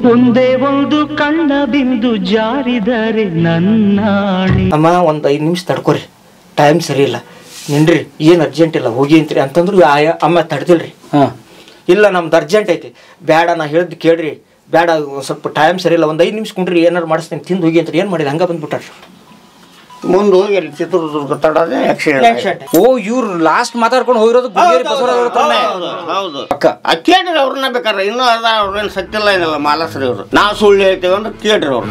ಒಂದೇ ಒಂದು ಕಣ್ಣ ಬಿಂದು ಜಾರಿದರೆ ನನ್ನಾಣಿ ಅಮ್ಮ ಒಂದು ಐದು ನಿಮಿಷ ತಡ್ಕೊರಿ ಟೈಮ್ ಸರಿ ಇಲ್ಲ ನಿನ್ರಿ ಏನು ಅರ್ಜೆಂಟ್ ಇಲ್ಲ ಹೋಗಿ ಅಂತ್ರಿ ಅಂತಂದ್ರು ಆಯ ಅಮ್ಮ ತಡ್ದಿಲ್ರಿ ಹಾಂ ಇಲ್ಲ ನಮ್ದು ಅರ್ಜೆಂಟ್ ಐತಿ ಬೇಡ ನಾ ಹೇಳ್ದು ಕೇಳ್ರಿ ಬೇಡ ಒಂದ್ ಸ್ವಲ್ಪ ಟೈಮ್ ಸರಿ ಇಲ್ಲ ಒಂದು ಐದು ನಿಮಿಷ ಕುಂಡ್ರಿ ಏನಾರು ಮಾಡಿಸ್ತೀನಿ ತಿಂದು ಹೋಗಿ ಅಂತ ಏನು ಮಾಡಿಲ್ಲ ಹಂಗ ಬಂದ್ಬಿಟ್ಟಾರ ಮುಂದೆ ಹೋಗಿ ಅಲ್ಲಿ ಚಿತ್ರದುರ್ಗ ತಡದೆ ಆಕ್ಸಿಡೆಂಟ್ ಓ ಇವ್ರು ಲಾಸ್ಟ್ ಮಾತಾಡ್ಕೊಂಡು ಹೋಗಿರೋದು ಗುಡಿಗೇರಿ ಬಸವರಾಜ್ ಅವ್ರ ಹತ್ರನೇ. ಹೌದು ಅಕ್ಕ ಆ ಕೇಳ್ರಿ ಅವ್ರನ್ನ ಬೇಕಾದ್ರೆ ಇನ್ನೂ ಅದ ಅವ್ರೇನು ಸತ್ತಿಲ್ಲ ಏನಿಲ್ಲ ಮಾಲಸ್ರಿ ಅವರು ನಾವು ಸುಳ್ಳು ಹೇಳ್ತೇವೆ ಅಂದ್ರೆ ಕೇಳ್ರಿ ಅವ್ರು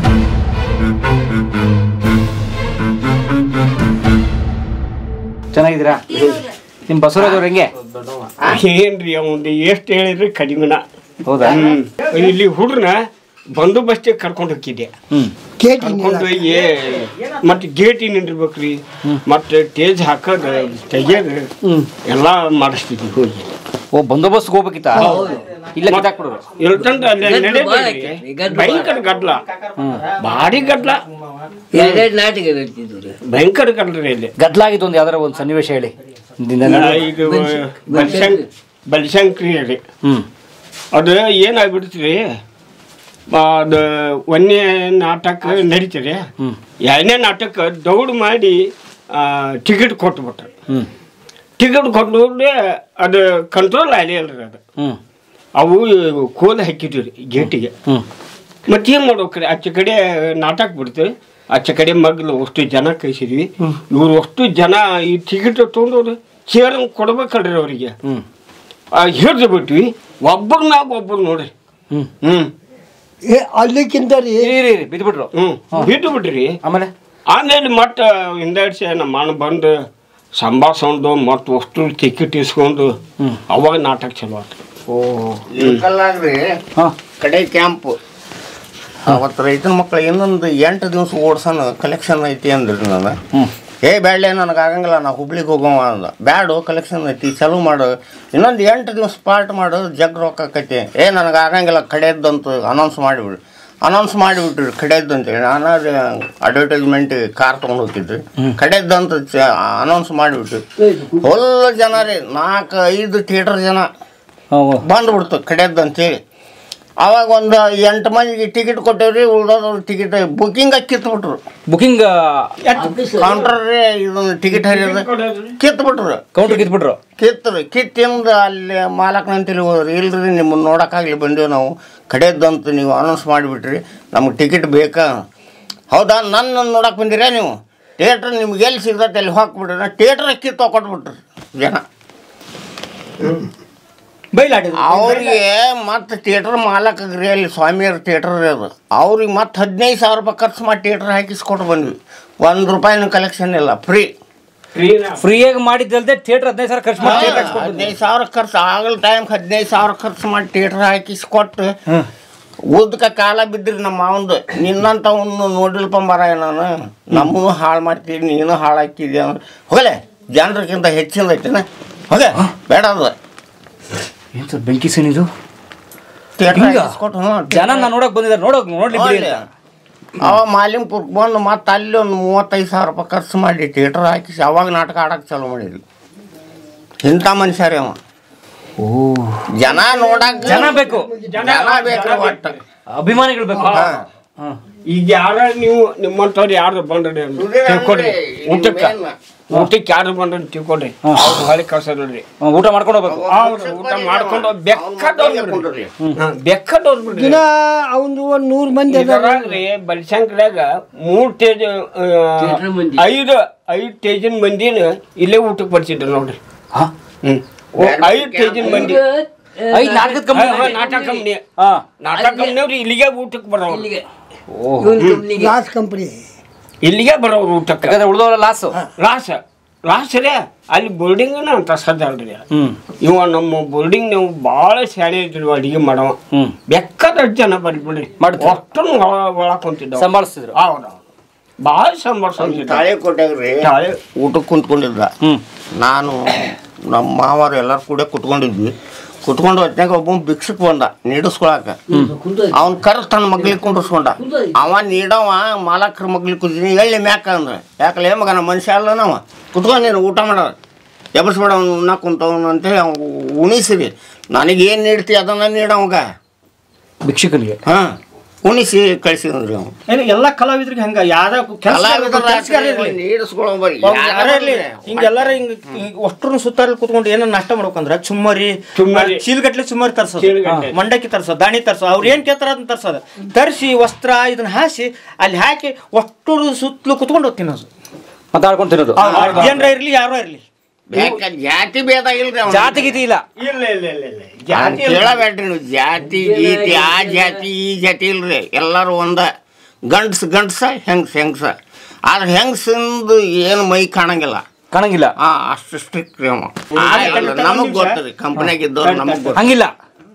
ಚೆನ್ನಾಗಿದ್ದೀರಾ ನಿಮ್ ಬಸವರಾಜ್ ಅವ್ರ ಹೆಂಗೆ ಏನ್ರಿ ಅವ್ನು ಎಷ್ಟು ಹೇಳಿದ್ರೆ ಕಡಿಮೆನ ಹೌದಾ ಹ್ಮ್. ಇಲ್ಲಿ ಹುಡ್ರನ್ನ ಬಂದೋಬಸ್ತಿಗೆ ಕರ್ಕೊಂಡು ಹೋಗಿದ್ದೆ ಹ್ಮ್ ಕರ್ಕೊಂಡು ಹೋಗಿ ಮತ್ತೆ ಗೇಟ್ ನಿಂದಿರ್ಬೇಕ್ರಿ ಮತ್ತೆ ಟೇಜ್ ಹಾಕೋದು ತೆಗಿಯೋದು ಎಲ್ಲ ಮಾಡಿಸ್ತಿದ್ವಿ ಹೋಗಿ ಓ ಬಂದೋಬಸ್ತ್ ಹೋಗ್ಬೇಕಿತ್ತ ಇಲ್ಲ ಕಿತ್ತಾಕ್ಬಿಡೋರು ಇಲ್ತಂದ ಅಲ್ಲಿ ನಡೆಯಬೇಡ್ರಿ. ಭಯಂಕರ ಗಡ್ಲ ಭಾರಿ ಗಡ್ಲ ಎರಡೆರಡು ನಾಟಕ ಬರ್ತಿದ್ರು ಭಯಂಕರ ಗಡ್ಲ ರೀ ಇಲ್ಲಿ ಗದ್ಲಾಗಿದ್ದು ಒಂದು ಯಾವ್ದಾರ ಒಂದು ಸನ್ನಿವೇಶ ಹೇಳಿ ದಿನ- ಇದು ಬಲಿಶಂಕ್ ಬಲಿಶಂಕ್ರಿ ರೀ ಹ್ಮ್ ಅದು ಏನಾಗ್ಬಿಡ್ತ್ರಿ ಅದು ಒಂದನೇ ನಾಟಕ ನಡೀತದೆ ಎರಡನೇ ನಾಟಕ ದೌಡ್ ಮಾಡಿ ಟಿಕೆಟ್ ಕೊಟ್ಬಿಟ್ರು ಹ್ಮ್ ಟಿಕೆಟ್ ಕೊಟ್ಟು ಅದು ಕಂಟ್ರೋಲ್ ಆಗಲಿಲ್ಲ ಅದು ಹ್ಮ್ ಅವು ಕೋಲ್ ಹಾಕಿದ್ವಿ ರೀ ಗೇಟಿಗೆ ಹ್ಮ್ ಮತ್ತೇನು ಮಾಡ್ಬೇಕ್ರಿ ಆಚೆ ಕಡೆ ನಾಟಕ ಬಿಡ್ತು ಆಚೆ ಕಡೆ ಮಗ್ಲು ಅಷ್ಟು ಜನ ಕಳಿಸಿದ್ವಿ ಇವ್ರು ಅಷ್ಟು ಜನ ಈ ಟಿಕೆಟ್ ತೊಗೊಂಡವ್ರು ಚೇರ್ ಕೊಡ್ಬೇಕಲ್ರಿ ಅವರಿಗೆ ಹ್ಮ್ ಹಿಡಿದು ಬಿಟ್ವಿ ಒಬ್ಬರ ಮ್ಯಾಗ ಒಬ್ಬರು ನೋಡ್ರಿ ಹ್ಮ್ ಹ್ಮ್ ಅಲ್ಲಿಕ್ಕಿಂತ ರೀ ಇರಿ ಇರಿ ಇರಿ ಬಿದ್ದು ಬಿಟ್ರು ಹ್ಮ್ ಬಿಟ್ಟು ಬಿಟ್ರಿ ಆಮೇಲೆ ಆಮೇಲೆ ಮತ್ತೆ ಹಿಂದಡ್ಸಿ ನಮ್ಮ ಅಣ್ಣ ಬಂದು ಸಂಭಾಷಣದು ಮತ್ತು ಅಷ್ಟು ಟಿಕೆಟ್ ಇಸ್ಕೊಂಡು ಅವಾಗ ನಾಟಕ ಚಲೋ ಆಯ್ತು ಓ ಇಳಕಲ್ಲಾಗ್ರಿ ಹಾ ಕಡೆ ಕ್ಯಾಂಪ್ ಅವತ್ತು ರೈತನ ಮಕ್ಳು ಇನ್ನೊಂದು ಎಂಟು ದಿವಸ ಓಡ್ಸೋಣ ಕಲೆಕ್ಷನ್ ಐತಿ ಅಂದ್ರಿ ನಾನು ಹ್ಮ್ ಏ ಬ್ಯಾಡ್ಲೆ ನನಗೆ ಆಗಂಗಿಲ್ಲ ನಾ ಹುಬ್ಳಿಗೆ ಹೋಗೋವ ಅಂದ ಬ್ಯಾಡು ಕಲೆಕ್ಷನ್ ಐತಿ ಚಲೋ ಮಾಡು ಇನ್ನೊಂದು ಎಂಟು ದಿವಸ ಪಾರ್ಟ್ ಮಾಡು ಜಗ್ ರೊಕ್ಕ ಆಕೈತಿ ಏ ನನಗೆ ಆಗಂಗಿಲ್ಲ ಕಡೆಯದ್ದಂತ ಅನೌನ್ಸ್ ಮಾಡಿಬಿಡ್ರಿ ಅನೌನ್ಸ್ ಮಾಡಿಬಿಟ್ರಿ ಕಡೆಯದ್ದು ಅಂತೇಳಿ ನಾನು ಅಡ್ವರ್ಟೈಸ್ಮೆಂಟ್ ಕಾರ್ ತೊಗೊಂಡು ಹೋಗಿದ್ರಿ ಕಡೆಯದ್ದಂತ ಅನೌನ್ಸ್ ಮಾಡಿಬಿಟ್ರಿ ಫುಲ್ ಜನ ರೀ ನಾಲ್ಕು ಐದು ಥಿಯೇಟರ್ ಜನ ಹಾ, ಓ. ಬಂದ್ಬಿಡ್ತು ಕಡೆಯದ್ದು ಅಂತೇಳಿ ಅವಾಗ ಒಂದು ಎಂಟು ಮಂದಿಗೆ ಟಿಕೆಟ್ ಕೊಟ್ಟೇವ್ರಿ ಉಳ್ದೋದವ್ರು ಟಿಕೆಟ್ ಬುಕ್ಕಿಂಗ್ ಕಿತ್ಬಿಟ್ರು ಬುಕಿಂಗ್ ಕೌಂಟರ್ ಇದೊಂದು ಟಿಕೆಟ್ ಹರಿಯೋದು ಕಿತ್ಬಿಟ್ರು ಕೌಂಟರ್ ಕಿತ್ಬಿಟ್ರು ಕಿತ್ತರು ಕಿತ್ತಿಂದ ಅಲ್ಲಿ ಮಾಲಕ್ನಂತೇಳಿ ಹೋದ್ರಿ ಇಲ್ರಿ ನಿಮ್ಮನ್ನ ನೋಡೋಕ್ಕಾಗಲಿ ಬಂದೇವು ನಾವು ಕಡೆಯದ್ದಂತ ನೀವು ಅನೌನ್ಸ್ ಮಾಡಿಬಿಟ್ರಿ ನಮಗೆ ಟಿಕೆಟ್ ಬೇಕಾ ಹೌದಾ ನನ್ನ ನೋಡಕ್ಕೆ ಬಂದಿರಾ ನೀವು ಥಿಯೇಟ್ರ್ ನಿಮ್ಗೆ ಎಲ್ಲಿ ಸಿಗ್ತೈತೆ ಅಲ್ಲಿ ಹೋಗ್ಬಿಡ್ರಿ ನಾ ಥಿಯೇಟ್ರ್ ಕಿತ್ತು ಕೊಟ್ಬಿಟ್ರಿ ಜನ ಬೈಲಾಡಿದ್ರು ಅವ್ರಿಗೆ ಮತ್ತೆ ಥಿಯೇಟರ್ ಮಾಲಕ್ರಿ ಅಲ್ಲಿ ಸ್ವಾಮಿಯವ್ರ ಥಿಯೇಟರ್ ಅದು ಅವ್ರಿಗೆ ಮತ್ತೆ ಹದಿನೈದು ಸಾವಿರ ರೂಪಾಯಿ ಖರ್ಚು ಮಾಡಿ ಥಿಯೇಟರ್ ಹಾಕಿಸ್ಕೊಟ್ಟು ಬಂದ್ವಿ ಒಂದು ರೂಪಾಯಿನೂ ಕಲೆಕ್ಷನ್ ಇಲ್ಲ ಫ್ರೀ ಫ್ರೀಯಾಗಿ ಮಾಡಿದ್ದಲ್ದೆ ಥಿಯೇಟರ್ ಹದಿನೈದು ಸಾವಿರ ಖರ್ಚು ಮಾಡಿ theatre ಹಾಕ್ಸ್ಕೊಂಡು ಬಂದ್ವಿ. ಹದಿನೈದು ಸಾವಿರ ಖರ್ಚು ಆಗಲ್ ಟೈಮ್ ಹದಿನೈದು ಸಾವಿರ ಖರ್ಚು ಮಾಡಿ ಥಿಯೇಟರ್ ಹಾಕಿಸ್ಕೊಟ್ಟು ಉದ್ದಕ ಕಾಲ ಬಿದ್ರಿ ನಮ್ಮ ಮಾವಂದು ನಿನ್ನಂತ ಅವನು ನೋಡಿಲ್ಪ ಮರ ನಾನು ನಮ್ಮನ್ನು ಹಾಳು ಮಾಡ್ತೀವಿ ನೀನು ಹಾಳು ಹಾಕಿದ್ಯ ಹೋಗಲೆ ಜನರಿಗಿಂತ ಹೆಚ್ಚಿಂದ ಐತೆನ ಹೋಗೆ ಬೇಡ ಅದು ಏನ್ ಸರ್ ಬೆಂಕಿ ಸೀನ್ ಇದು ಥಿಯೇಟರ್ ಹಿಂಗ? ಹಾಕಿಸ್ಕೊಟ್ಟು ಹ್ಞೂ ಜನ ನಾನು ನೋಡಕ್ ಬಂದಿದ್ದಾರೆ ನೋಡಕ್ ನೋಡ್ಲಿ ಬಿಡಿ ಅಂತ. ಅವ ಮಾಲಿಂಪುರ್ಗೆ ಬಂದು ಮತ್ತೆ ಅಲ್ಲಿ ಒಂದು ಮೂವತ್ತೈದು ಸಾವಿರ ರೂಪಾಯಿ ಖರ್ಚು ಮಾಡಿ ಥಿಯೇಟರ್ ಹಾಕಿಸಿ ಅವಾಗ ನಾಟಕ ಆಡಕ್ಕೆ ಚಾಲೂ ಮಾಡಿದ್ವಿ ಇಂಥ ಮನುಷ್ಯ ರೀ ಅವ ಓ ಜನ ನೋಡಕ್ ಜನ ಬೇಕು ಜನ ಬೇಕು ಒಟ್ಟು ಅಭಿಮಾನಿಗಳು ಬೇಕು ಹಾ. ಹಾ. ಈಗ ಯಾರ ನೀವು ನಿಮ್ಮಂಥವ್ರು ಯಾರು ಬಂದ್ರಿ ಅಂತ ತಿಳ್ಕೊಡ್ರಿ ಊಟಕ್ಕೆ ಊಟಕ್ಕೆ ಯಾರು ಬಂದ್ರಿ ಅಂತ ತಿಳ್ಕೊಡ್ರಿ ಅವ್ರು ಹೊಳೆ ಕಳ್ಸ ನೋಡ್ರಿ ಹಾ, ಊಟ ಮಾಡ್ಕೊಂಡು ಹೋಗ್ಬೇಕು ಅವ್ರು ಊಟ ಮಾಡ್ಕೊಂಡು ಬೆಕ್ಕದವ್ರು ಬಿಡ್ರಿ ಬೆಕ್ಕದವ್ರು ಬಿಡ್ರಿ ದಿನ ಅವನು ಒಂದು ನೂರು ಮಂದಿ ಅದಾರ ಇದರಾಗ್ರಿ ಬಲಿಶಂಕರಾಗ ಮೂರ್ ಟೇಜ್ ಐದು ಐದು ಟೇಜಿನ ಮಂದಿನ ಇಲ್ಲೇ ಊಟಕ್ಕೆ ಬರ್ಸಿದ್ರು ನೋಡ್ರಿ ಹಾ ಹ್ಮ್ ಓ, ಐದು ಟೇಜಿನ ಮಂದಿ ಐದ್ ನಾಟಕದ ಕಂಪನಿ ಹಾ, ನಾಟಕ ಕಂಪ್ನಿ ಹಾ ನಾಟಕ ಕಂಪ್ನಿಯವ್ರು ಇಲ್ಲಿಗೆ ಊಟಕ್ಕೆ ಬರೋರು ಲಾಸ್ ಕಂಪ್ನಿ ಇಲ್ಲಿಗೆ ಬರೋರು ಊಟಕ್ಕೆ ಯಾಕಂದ್ರೆ ಉಳಿದವರ ಲಾಸು ಲಾಸ್ ಲಾಸ್ ರೇ ಅಲ್ಲಿ ಬೋರ್ಡಿಂಗ್ನ ಅಂತ ಸದಲ್ರಿ ಹ್ಮ್ ಇವ ನಮ್ಮ ಬೋರ್ಡಿಂಗ್ ನಾವು ಭಾಳ ಶಾಣೆ ಇದ್ರು ಅಡಿಗೆ ಮಾಡವ ಹ್ಮ್ ಬೆಕ್ಕದ ಜನ ಬರ್ಬಿಡ್ರಿ ಮಾಡ್ತಾರೆ. ಅಷ್ಟನ್ನು ಒಳ ಕುಂತಿದ್ದ ಸಂಭಾಳಿಸ್ತಿದ್ರು ಹೌದು ಭಾಳ ಸಂಬರ್ಸಿದ್ದ ತಾಳೆ ಕೊಟ್ಟಾಗ್ರಿ ತಾಳೆ ಊಟಕ್ಕೆ ಕುಂತ್ಕೊಂಡಿದ್ದ ಹ್ಮ್ ನಾನು ನಮ್ಮ ಮಾವರು ಎಲ್ಲರೂ ಕೂಡ ಕುತ್ಕೊಂಡಿದ್ವಿ ಕುತ್ಕೊಂಡು ಹೊತ್ನಾಗ ಒಬ್ಬ ಭಿಕ್ಷಕ್ ಬಂದ ನೀಡಿಸ್ಕೊಳಕ ಅವ್ನ ಕರ್ ತನ್ನ ಮಗ್ಲಿಗೆ ಕುಂಡಿಸ್ಕೊಂಡ ಅವ ನೀಡವ ಮಾಲಕ್ರ ಮಗ್ಲಿಗೆ ಕುಂತೀನಿ ಎಳ್ಳಿ ಮ್ಯಾಕ ಅಂದ್ರೆ ಯಾಕಲೆ ಮಗ ನಮ್ಮ ಮನುಷ್ಯ ಅಲ್ಲ ನಾವ ಕುತ್ಕೊಂಡು ನೀನು ಊಟ ಮಾಡ ಎಬ್ಬಸ್ಬೇಡ ಅವ್ನು ಉಣ್ಣಾಕ್ ಕುಂತವನು ಅಂತೇಳಿ ಅವ್ನು ಉಣಿಸಿರಿ ನನಗೇನು ನೀಡ್ತಿ ಅದನ್ನ ನೀಡವಂಗ ಭಿಕ್ಷುಕನಿಗೆ ಹಾ ಉಣಿಸಿ ಕಳ್ಸಿದ್ರಿ ಅವ್ನು ಏನು ಎಲ್ಲ ಕಲಾವಿದ್ರಿಗೆ ಹಂಗ ಯಾವ್ದ ಹಿಂಗ ಎಲ್ಲಾರ ಹಿಂಗ ಅಷ್ಟ್ರು ಸುತ್ತಾರಲ್ಲಿ ಕುತ್ಕೊಂಡು ಏನೋ ನಾಷ್ಟ ಮಾಡ್ಬೇಕಂದ್ರ ಚುಮ್ಮರಿ ಚುಮ್ಮರಿ. ಚೀಲ್ಗಟ್ಲೆ ಚುಮ್ಮರಿ ತರ್ಸೋದು ಚೀಲಗಟ್ಲೆ. ಮಂಡಕ್ಕಿ ತರ್ಸೋದು ದಾಣಿ ತರ್ಸೋದು ಅವ್ರು ಏನ್ ಕೇಳ್ತಾರ ಅದನ್ನ ತರ್ಸೋದು ತರಿಸಿ ವಸ್ತ್ರ ಇದನ್ನ ಹಾಸಿ ಅಲ್ಲಿ ಹಾಕಿ ಅಷ್ಟರು ಸುತ್ತಲೂ ಕುತ್ಕೊಂಡು ತಿನ್ನೋದು ಮಾತಾಡ್ಕೊಂಡು ತಿನ್ನೋದು ಜನರ ಇರ್ಲಿ ಯಾರೋ ಇರ್ಲಿ ಯಾಕೆ ಜಾತಿ ಭೇದ ಇಲ್ರಿ ಅವ್ನು. ಜಾತಿ ಗೀತಿ ಇಲ್ಲ ಇಲ್ಲ ಇಲ್ಲ ಇಲ್ಲ ಇಲ್ಲ ಅವ್ನ್ ಜಾತಿ ಇಲ್ಲ. ಕೇಳಬೇಡ್ರಿ ನೀವು ಜಾತಿ ಗೀತಿ ಆ ಜಾತಿ ಈ ಜಾತಿ ಇಲ್ರಿ ಎಲ್ಲರೂ ಒಂದ ಗಂಡ್ಸ್ ಗಂಡ್ಸ ಹೆಂಗ್ಸ್ ಹೆಂಗ್ಸ ಆದ್ರೆ ಹೆಂಗ್ಸಿಂದು ಏನು ಮೈ ಕಾಣಂಗಿಲ್ಲ ಕಾಣಂಗಿಲ್ಲ ಆ ಅಷ್ಟು ಸ್ಟ್ರಿಕ್ಟ್ ರೀ ಅವ ನಮಗ್ ಗೊತ್ತರಿ ಕಂಪ್ನಿಯಾಗ ಇದ್ದವ್ರು ನಮಗ್ ಗೊತ್ತ ಹಂಗಿಲ್ಲ